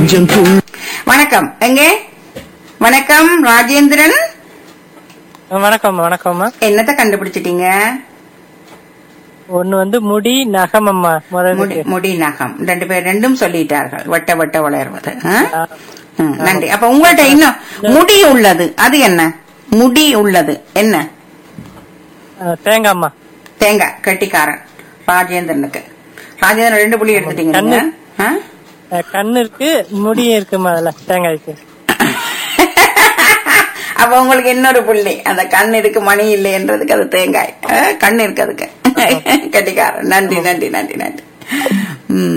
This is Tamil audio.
நெஞ்சம் துள் வணக்கம் எங்கே வணக்கம் ராஜேந்திரன் வணக்கம் வணக்கம்மா என்னத்த கண்டுபிடிச்சிட்டீங்க ஒண்ணு வந்து முடி நகமம்மா முடி முதலுக்கு முடி நகம் ரெண்டு பேர் ரெண்டும் சொல்லிட்டார்கள் வட்ட வட்ட வளர்வது ஆ? ஆ. ம், நன்றி அப்ப உங்கள்ட்ட இன்னும் முடி உள்ளது அது என்ன முடி உள்ளது என்ன அஹ், தேங்காய்மா தேங்காய் கெட்டிக்காரன் ராஜேந்திரனுக்கு ராஜேந்திரன் ரெண்டு புள்ளி எடுத்துட்டீங்க கண்ணு. நீங்க. ஆ? அஹ், கண்ணு இருக்கு முடியும் இருக்குமா அதுல தேங்காய்க்கு அப்ப உங்களுக்கு இன்னொரு புள்ளி அந்த கண் இருக்கு மணி இல்லைன்றதுக்கு அது தேங்காய் ஆ, கண் இருக்கு அதுக்கு கெட்டிக்காரன் நன்றி நன்றி நன்றி நன்றி ம்